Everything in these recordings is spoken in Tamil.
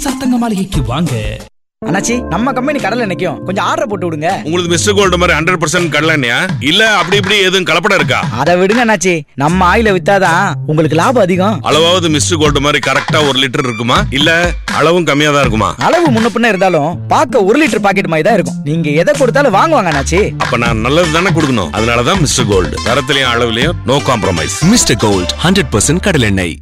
பிஎஸ்ஆர் தங்க மாளிகைக்கு வாங்க அண்ணாச்சி நம்ம கம்பெனி கடல்ல நிக்கும் கொஞ்சம் ஆர்டர் போட்டு விடுங்க உங்களுக்கு மிஸ்டர் கோல்டு மாதிரி ஹண்ட்ரட் பர்சன்ட் கடலண்ணியா இல்ல அப்படி இப்படி எதுவும் கலப்படம் இருக்கா அதை விடுங்க அண்ணாச்சி நம்ம ஆயில வித்தாதான் உங்களுக்கு லாபம் அதிகம் அளவாவது மிஸ்டர் கோல்டு மாதிரி கரெக்டா ஒரு லிட்டர் இருக்குமா இல்ல அளவும் கம்மியா தான் இருக்குமா அளவு முன்ன பின்ன இருந்தாலும் பார்க்க ஒரு லிட்டர் பாக்கெட் மாதிரி தான் இருக்கும் நீங்க எதை கொடுத்தாலும் வாங்குவாங்க அண்ணாச்சி அப்ப நான் நல்லது தானே கொடுக்கணும் அதனாலதான் மிஸ்டர் கோல்டு தரத்திலையும் அளவுலயும் no compromise Mister Gold hundred percent கடலெண்ணெய்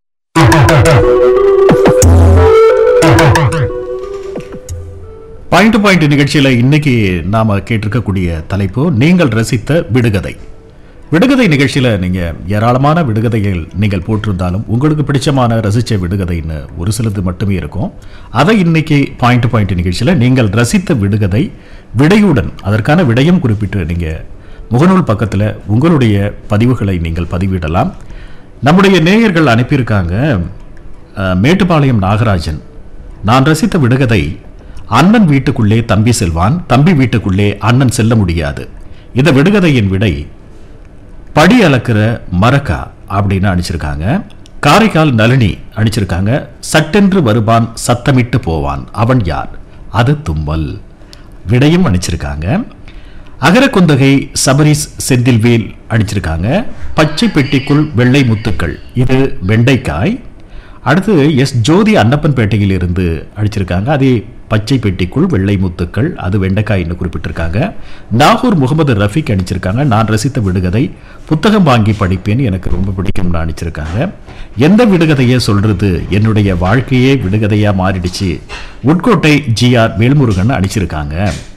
பாயிண்ட் டு பாயிண்ட் நிகழ்ச்சியில் இன்னைக்கு நாம கேட்டிருக்கக்கூடிய தலைப்பு நீங்கள் ரசித்த விடுகதை விடுகதை நிகழ்ச்சியில் நீங்கள் ஏராளமான விடுகதைகள் நீங்கள் போட்டிருந்தாலும் உங்களுக்கு பிடிச்சமான ரசித்த விடுகதைன்னு ஒரு சிலது மட்டுமே இருக்கும் அதை இன்னைக்கு பாயிண்ட் டு பாயிண்ட் நிகழ்ச்சியில் நீங்கள் ரசித்த விடுகதை விடையுடன் அதற்கான விடையும் குறிப்பிட்டு நீங்கள் முகநூல் பக்கத்தில் உங்களுடைய பதிவுகளை நீங்கள் பதிவிடலாம் நம்முடைய நேயர்கள் அனுப்பியிருக்காங்க அஹ், மேட்டுப்பாளையம் நாகராஜன் நான் ரசித்த விடுகதை அண்ணன் வீட்டுக்குள்ளே தம்பி செல்வான் தம்பி வீட்டுக்குள்ளே அண்ணன் செல்ல முடியாது இந்த விடுகதையின் விடை படி அளக்கிற மரக்கா அப்படின்னு அடிச்சிருக்காங்க காரைக்கால் நளினி அடிச்சிருக்காங்க சட்டென்று வருவான் சத்தமிட்டு போவான் அவன் யார் அது தும்மல் விடையும் அடிச்சிருக்காங்க அகரக்குந்தகை சபரிஸ் செந்தில்வேல் அடிச்சிருக்காங்க பச்சை பெட்டிக்குள் வெள்ளை முத்துக்கள் இது வெண்டைக்காய் அடுத்து எஸ் ஜோதி அன்னப்பன்பேட்டையில் இருந்து அடிச்சிருக்காங்க அதே பச்சை பெட்டிக்குள் வெள்ளை முத்துக்கள் அது வெண்டைக்காய்னு குறிப்பிட்டிருக்காங்க நாகூர் முகமது ரஃபீக் அடிச்சிருக்காங்க நான் ரசித்த விடுகதை புத்தகம் வாங்கி படிப்பேன் எனக்கு ரொம்ப பிடிக்கும்னு அடிச்சிருக்காங்க எந்த விடுகதையை சொல்றது என்னுடைய வாழ்க்கையே விடுகதையா மாறிடுச்சு உட்கோட்டை ஜிஆர் வேல்முருகன் அடிச்சிருக்காங்க